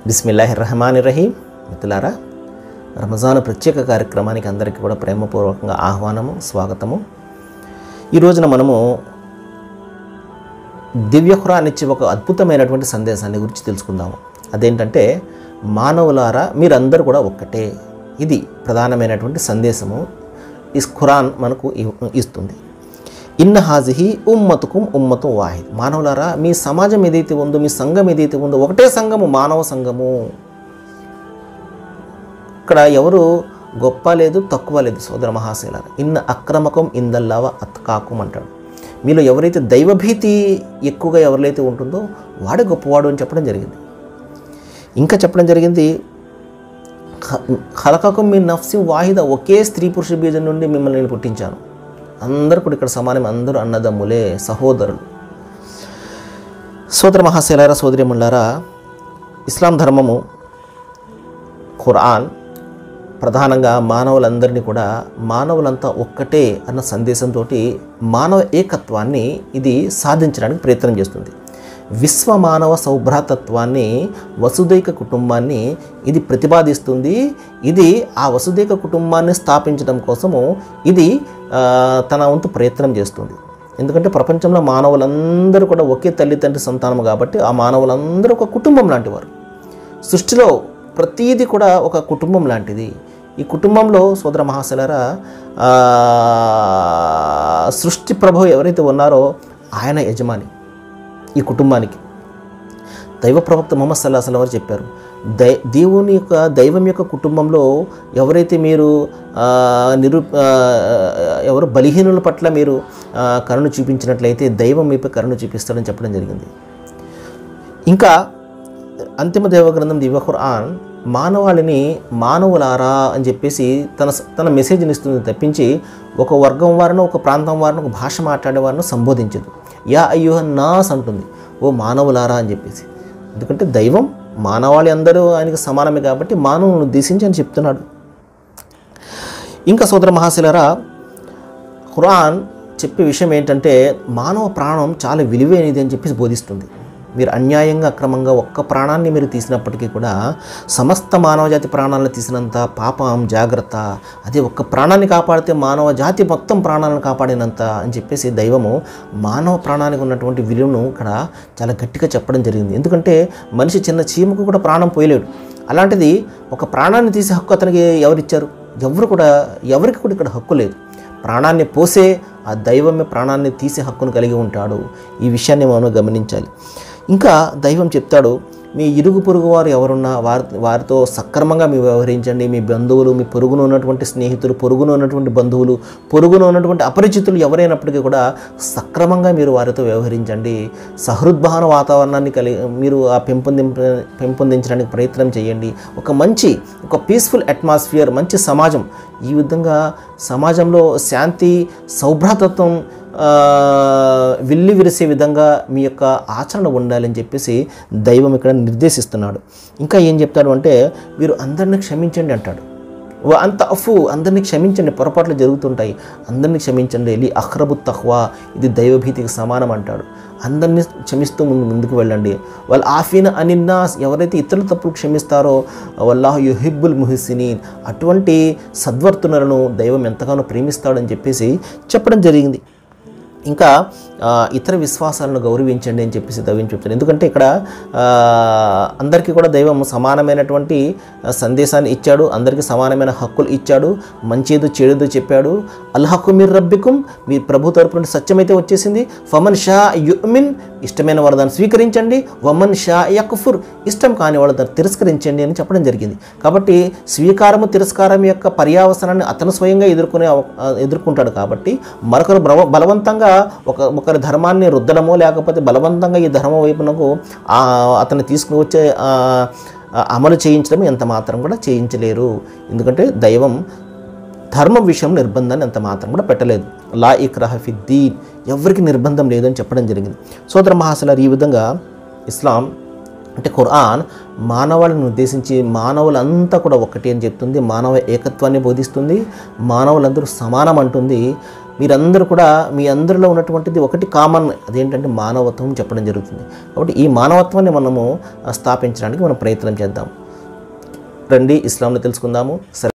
బిస్మిల్లాహి రహమాని రహీం మిత్రులారా రంజాన్ ప్రత్యేక కార్యక్రమానికి అందరికీ కూడా ప్రేమపూర్వకంగా ఆహ్వానము స్వాగతము ఈ రోజున మనము దివ్య ఖురాన్ ఇచ్చే ఒక అద్భుతమైనటువంటి సందేశాన్ని గురించి తెలుసుకుందాము అదేంటంటే మానవులారా మీరందరూ కూడా ఒక్కటే ఇది ప్రధానమైనటువంటి సందేశము ఈ ఖురాన్ మనకు ఇ- ఇస్తుంది ఇన్న హాజిహి ఉమ్మతుకుం ఉమ్మతు వాహిద్ మానవులారా మీ సమాజం ఏదైతే ఉందో మీ సంఘం ఏదైతే ఉందో ఒకటే సంఘము మానవ సంఘము ఇక్కడ ఎవరు గొప్ప లేదు తక్కువ లేదు సోదర మహాశైలారా ఇన్న అక్రమకం ఇందల్లావ అత్కాకుం అంటాడు మీలో ఎవరైతే దైవభీతి ఎక్కువగా ఎవరైతే ఉంటుందో వాడే గొప్పవాడు అని చెప్పడం జరిగింది ఇంకా చెప్పడం జరిగింది ఖలకకం మీ నఫ్సి వాహిద ఒకే స్త్రీ పురుష బీజం నుండి మిమ్మల్ని నేను పుట్టించాను అందరూ కూడా ఇక్కడ సమానం అందరూ అన్నదమ్ములే సహోదరులు సోదర మహాశైలారా సోదరిములారా ఇస్లాం ధర్మము ఖురాన్ ప్రధానంగా మానవులందరినీ కూడా మానవులంతా ఒక్కటే అన్న సందేశంతో మానవ ఏకత్వాన్ని ఇది సాధించడానికి ప్రయత్నం చేస్తుంది విశ్వ మానవ సౌభ్రాతత్వాన్ని వసుదైక కుటుంబాన్ని ఇది ప్రతిపాదిస్తుంది ఇది ఆ వసుదైక కుటుంబాన్ని స్థాపించడం కోసము ఇది ఆ, తన వంతు ప్రయత్నం చేస్తుంది ఎందుకంటే ప్రపంచంలో మానవులందరూ కూడా ఒకే తల్లిదండ్రి సంతానం కాబట్టి ఆ మానవులందరూ ఒక కుటుంబం లాంటివారు సృష్టిలో ప్రతీది కూడా ఒక కుటుంబం లాంటిది ఈ కుటుంబంలో సోదర మహాశలరా సృష్టి ప్రభు ఎవరైతే ఉన్నారో ఆయన యజమాని ఈ కుటుంబానికి దైవ ప్రవక్త ముహమ్మద్ సల్లాహ్ సలం వారు చెప్పారు దై దేవుని యొక్క దైవం యొక్క కుటుంబంలో ఎవరైతే మీరు ఆ, నిరు ఆ, ఎవరు బలహీనుల పట్ల మీరు ఆ, కరుణ చూపించినట్లయితే దైవం మీపై కరుణ చూపిస్తాడని చెప్పడం జరిగింది ఇంకా అంతిమ దేవగ్రంథం దివ్య ఖురాన్ మానవాళిని మానవులారా అని చెప్పేసి తన తన మెసేజ్ని ఇస్తుంది తప్పించి ఒక వర్గం వారిని ఒక ప్రాంతం వారిని ఒక భాష మాట్లాడే వారిని సంబోధించదు యా అయ్యోహ నాస్ అంటుంది ఓ మానవులారా అని చెప్పేసి ఎందుకంటే దైవం మానవాళి అందరూ ఆయనకు సమానమే కాబట్టి మానవుని ఉద్దేశించి అని చెప్తున్నాడు ఇంకా సోదర మహాశిలరా ఖురాన్ చెప్పే విషయం ఏంటంటే మానవ ప్రాణం చాలా విలువైనది అని చెప్పేసి బోధిస్తుంది మీరు అన్యాయంగా అక్రమంగా ఒక్క ప్రాణాన్ని మీరు తీసినప్పటికీ కూడా సమస్త మానవజాతి ప్రాణాలను తీసినంత పాపం జాగ్రత్త అదే ఒక్క ప్రాణాన్ని కాపాడితే మానవ జాతి మొత్తం ప్రాణాలను కాపాడినంత అని చెప్పేసి దైవము మానవ ప్రాణానికి ఉన్నటువంటి విలువను ఇక్కడ చాలా గట్టిగా చెప్పడం జరిగింది ఎందుకంటే మనిషి చిన్న చీమకు కూడా ప్రాణం పోయలేడు అలాంటిది ఒక ప్రాణాన్ని తీసే హక్కు అతనికి ఎవరిచ్చారు ఎవరు కూడా ఎవరికి కూడా ఇక్కడ హక్కు లేదు ప్రాణాన్ని పోసే ఆ దైవమే ప్రాణాన్ని తీసే హక్కును కలిగి ఉంటాడు ఈ విషయాన్ని మనం గమనించాలి ఇంకా దైవం చెప్తాడు మీ ఇరుగు పొరుగు వారు ఎవరున్నా వారి వారితో సక్రమంగా మీరు వ్యవహరించండి మీ బంధువులు మీ పొరుగున ఉన్నటువంటి స్నేహితులు పొరుగున ఉన్నటువంటి బంధువులు పొరుగున ఉన్నటువంటి అపరిచితులు ఎవరైనప్పటికీ కూడా సక్రమంగా మీరు వారితో వ్యవహరించండి సహృద్భావన వాతావరణాన్ని కలిగి మీరు ఆ పెంపొందింప పెంపొందించడానికి ప్రయత్నం చేయండి ఒక మంచి ఒక పీస్ఫుల్ అట్మాస్ఫియర్ మంచి సమాజం ఈ విధంగా సమాజంలో శాంతి సౌభ్రాతత్వం ఆ, విల్లి విరిసే విధంగా మీ యొక్క ఆచరణ ఉండాలని చెప్పేసి దైవం ఇక్కడ నిర్దేశిస్తున్నాడు ఇంకా ఏం చెప్తాడు అంటే మీరు అందరిని క్షమించండి అంటాడు వ అంత అఫు అందరినీ క్షమించండి పొరపాట్లు జరుగుతుంటాయి అందరినీ క్షమించండి లీ అఖ్రబు తహ్వా ఇది దైవభీతికి సమానం అంటాడు అందరినీ క్షమిస్తూ ముందు ముందుకు వెళ్ళండి వాళ్ళు ఆఫీన అనిన్నాస్ ఎవరైతే ఇతరుల తప్పులు క్షమిస్తారో వల్లాహ్ యుహిబ్బుల్ ముహిసినీన్ అటువంటి సద్వర్తనులను దైవం ఎంతగానో ప్రేమిస్తాడని చెప్పేసి చెప్పడం జరిగింది ఇంకా ఆ, ఇతర విశ్వాసాలను గౌరవించండి అని చెప్పేసి దైవం చెప్తాడు ఎందుకంటే ఇక్కడ ఆ, అందరికీ కూడా దైవం సమానమైనటువంటి ఆ, సందేశాన్ని ఇచ్చాడు అందరికీ సమానమైన హక్కులు ఇచ్చాడు మంచిదో చెడుదో చెప్పాడు అల్హక్కు మీరు రబ్బికుం మీ ప్రభు తరపు నుండి సత్యమైతే వచ్చేసింది ఫమన్ షా యుమిన్ ఇష్టమైన వారు దాన్ని స్వీకరించండి వమన్ షా యక్ఫుర్ ఇష్టం కాని వాళ్ళు దాన్ని తిరస్కరించండి అని చెప్పడం జరిగింది కాబట్టి స్వీకారము తిరస్కారం యొక్క పర్యావసనాన్ని అతను స్వయంగా ఎదుర్కొనే అవ- ఆ, ఎదుర్కొంటాడు కాబట్టి మరొకరు బలవ- బలవంతంగా ఒక ఒకరి ధర్మాన్ని రుద్దడమో లేకపోతే బలవంతంగా ఈ ధర్మం వైపునకు ఆ, అతన్ని తీసుకుని వచ్చే ఆ, ఆ, అమలు చేయించడం ఎంత మాత్రం కూడా చేయించలేరు ఎందుకంటే దైవం ధర్మం విషయం నిర్బంధాన్ని అంత మాత్రం కూడా పెట్టలేదు లా ఇక్రహ ఫిద్దీన్ ఎవరికి నిర్బంధం లేదని చెప్పడం జరిగింది సోదర మహాశలారు ఈ విధంగా ఇస్లాం అంటే ఖురాన్ మానవాళిని ఉద్దేశించి మానవులంతా కూడా ఒకటి అని చెప్తుంది మానవ ఏకత్వాన్ని బోధిస్తుంది మానవులందరూ సమానం అంటుంది మీరందరూ కూడా మీ అందరిలో ఉన్నటువంటిది ఒకటి కామన్ అదేంటంటే మానవత్వం చెప్పడం జరుగుతుంది కాబట్టి ఈ మానవత్వాన్ని మనము ఆ, స్థాపించడానికి మనం ప్రయత్నం చేద్దాం రండి ఇస్లాంలో తెలుసుకుందాము సరే